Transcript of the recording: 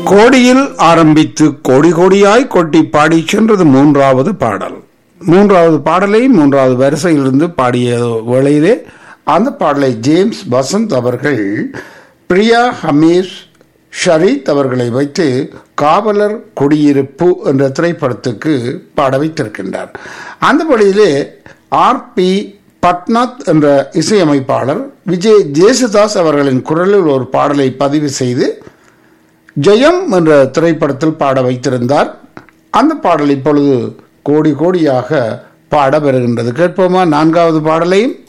கோடியில் ஆரம்பித்து கோடி கோடியாய் கொட்டி பாடி சென்றது மூன்றாவது பாடல் மூன்றாவது பாடலை மூன்றாவது வரிசையிலிருந்து பாடிய வேளையிலே அந்த பாடலை ஜேம்ஸ் வசந்த் அவர்கள் பிரியா ஹமீஸ் ஷரீத் அவர்களை வைத்து காவலர் குடியிருப்பு என்ற திரைப்படத்துக்கு பாட வைத்திருக்கின்றார் அந்த வழியிலே ஆர் பி பட்நாத் என்ற இசையமைப்பாளர் விஜய் ஜேசுதாஸ் அவர்களின் குரலில் ஒரு பாடலை பதிவு செய்து ஜெயம் என்ற திரைப்படத்தில் பாட வைத்திருந்தார் அந்த பாடல் இப்பொழுது கோடி கோடியாக பாட பெறுகின்றது கேட்போமா நான்காவது பாடலையும்